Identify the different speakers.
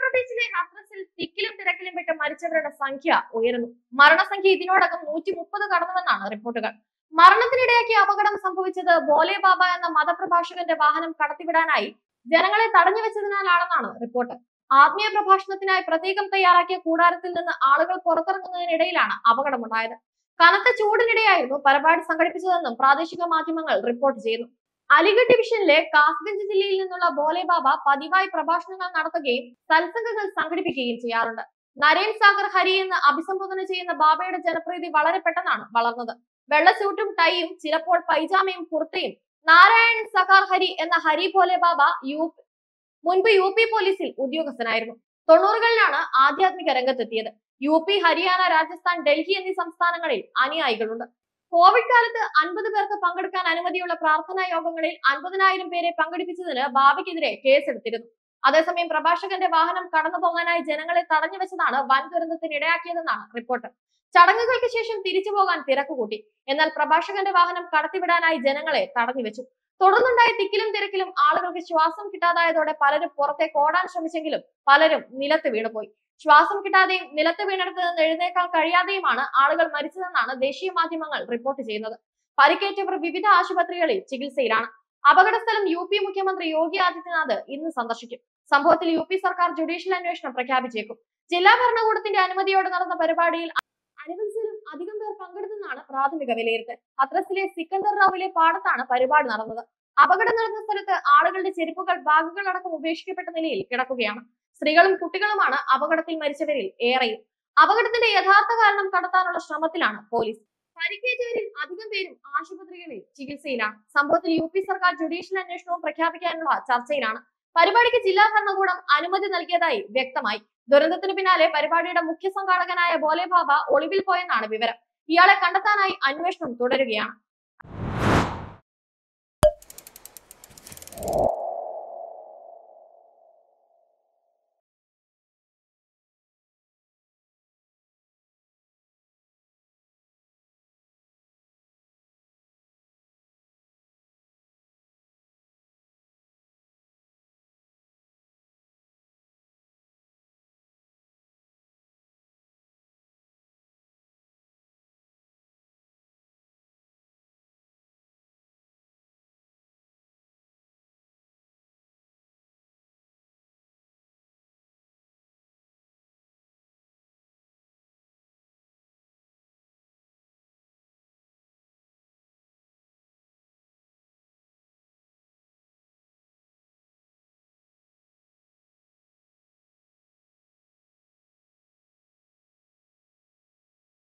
Speaker 1: ബംഗ്ലാദേശിലെ ഹത്രസിൽ തിക്കിലും തിരക്കിലും പെട്ട് മരിച്ചവരുടെ സംഖ്യ ഉയരുന്നു മരണസംഖ്യ ഇതിനോടകം നൂറ്റി മുപ്പത് കടന്നുവെന്നാണ് റിപ്പോർട്ടുകൾ മരണത്തിനിടയാക്കിയ അപകടം സംഭവിച്ചത് ബോലെ ബാബ എന്ന മതപ്രഭാഷകന്റെ വാഹനം കടത്തിവിടാനായി ജനങ്ങളെ തടഞ്ഞു വെച്ചതിനാലാണെന്നാണ് റിപ്പോർട്ട് ആത്മീയ പ്രഭാഷണത്തിനായി പ്രത്യേകം തയ്യാറാക്കിയ കൂടാരത്തിൽ നിന്ന് ആളുകൾ പുറത്തിറങ്ങുന്നതിനിടയിലാണ് അപകടമുണ്ടായത് കനത്ത ചൂടിനിടെയായിരുന്നു പരിപാടി സംഘടിപ്പിച്ചതെന്നും പ്രാദേശിക മാധ്യമങ്ങൾ റിപ്പോർട്ട് ചെയ്യുന്നു അലിഗഡ് ഡിവിഷനിലെ കാസ്ഗഞ്ച് ജില്ലയിൽ നിന്നുള്ള ബോലെ ബാബ പതിവായി പ്രഭാഷണങ്ങൾ നടത്തുകയും സത്സംഗങ്ങൾ സംഘടിപ്പിക്കുകയും ചെയ്യാറുണ്ട് നരേൻ സാഗർ ഹരി എന്ന് അഭിസംബോധന ചെയ്യുന്ന ബാബയുടെ ജനപ്രീതി വളരെ പെട്ടെന്നാണ് വളർന്നത് വെള്ള സ്യൂട്ടും ടൈയും ചിലപ്പോൾ പൈജാമയും കുർത്തയും നാരായൺ സഖാർ ഹരി എന്ന ഹരി ഭോലെ ബാബ യു മുൻപ് യു പി പോലീസിൽ ഉദ്യോഗസ്ഥനായിരുന്നു തൊണ്ണൂറുകളിലാണ് ആധ്യാത്മിക രംഗത്തെത്തിയത് യു പി ഹരിയാന രാജസ്ഥാൻ ഡൽഹി എന്നീ സംസ്ഥാനങ്ങളിൽ അനുയായികളുണ്ട് കോവിഡ് കാലത്ത് അൻപത് പേർക്ക് പങ്കെടുക്കാൻ അനുമതിയുള്ള പ്രാർത്ഥനാ യോഗങ്ങളിൽ അൻപതിനായിരം പേരെ പങ്കെടുപ്പിച്ചതിന് ബാബയ്ക്കെതിരെ കേസെടുത്തിരുന്നു അതേസമയം പ്രഭാഷകന്റെ വാഹനം കടന്നു പോകാനായി ജനങ്ങളെ തടഞ്ഞു വെച്ചതാണ് വൻ ദുരന്തത്തിന് ഇടയാക്കിയതെന്നാണ് റിപ്പോർട്ട് ചടങ്ങുകൾക്ക് ശേഷം തിരിച്ചു പോകാൻ തിരക്ക് കൂട്ടി എന്നാൽ പ്രഭാഷകന്റെ വാഹനം കടത്തിവിടാനായി ജനങ്ങളെ തടഞ്ഞു വെച്ചു തുടർന്നുണ്ടായ തിക്കിലും തിരക്കിലും ആളുകൾക്ക് ശ്വാസം കിട്ടാതായതോടെ പലരും പുറത്തേക്ക് ഓടാൻ ശ്രമിച്ചെങ്കിലും പലരും നിലത്ത് വീണുപോയി ശ്വാസം കിട്ടാതെയും നിലത്ത് വീണെടുത്ത് നിന്ന് എഴുന്നേക്കാൻ കഴിയാതെയുമാണ് ആളുകൾ മരിച്ചതെന്നാണ് ദേശീയ മാധ്യമങ്ങൾ റിപ്പോർട്ട് ചെയ്യുന്നത് പരിക്കേറ്റവർ വിവിധ ആശുപത്രികളിൽ ചികിത്സയിലാണ് അപകടസ്ഥലം യു പി മുഖ്യമന്ത്രി യോഗി ആദിത്യനാഥ് ഇന്ന് സന്ദർശിക്കും സംഭവത്തിൽ യു പി സർക്കാർ ജുഡീഷ്യൽ അന്വേഷണം പ്രഖ്യാപിച്ചേക്കും ജില്ലാ ഭരണകൂടത്തിന്റെ അനുമതിയോടെ നടന്ന പരിപാടിയിൽ അനുവദിച്ചിലും അധികം പേർ പങ്കെടുത്തെന്നാണ് പ്രാഥമിക വിലയിരുത്തൽ ഹത്രസിലെ സിക്കന്ദർ റാവിലെ പാടത്താണ് പരിപാടി നടന്നത് അപകടം നടന്ന സ്ഥലത്ത് ആളുകളുടെ ചെരുപ്പുകൾ ബാഗുകൾ അടക്കം ഉപേക്ഷിക്കപ്പെട്ട നിലയിൽ കിടക്കുകയാണ് സ്ത്രീകളും കുട്ടികളുമാണ് അപകടത്തിൽ മരിച്ചവരിൽ ഏറെയും അപകടത്തിന്റെ യഥാർത്ഥ കാരണം കണ്ടെത്താനുള്ള ശ്രമത്തിലാണ് പോലീസ് പരിക്കേറ്റവരിൽ അധികം പേരും ആശുപത്രികളിൽ ചികിത്സയിലാണ് സംഭവത്തിൽ യു പി സർക്കാർ ജുഡീഷ്യൽ അന്വേഷണവും പ്രഖ്യാപിക്കാനുള്ള ചർച്ചയിലാണ് പരിപാടിക്ക് ജില്ലാ ഭരണകൂടം അനുമതി നൽകിയതായി വ്യക്തമായി ദുരന്തത്തിന് പിന്നാലെ പരിപാടിയുടെ മുഖ്യ സംഘാടകനായ ബോലെ ബാബ ഒളിവിൽ പോയെന്നാണ് വിവരം ഇയാളെ കണ്ടെത്താനായി അന്വേഷണം തുടരുകയാണ്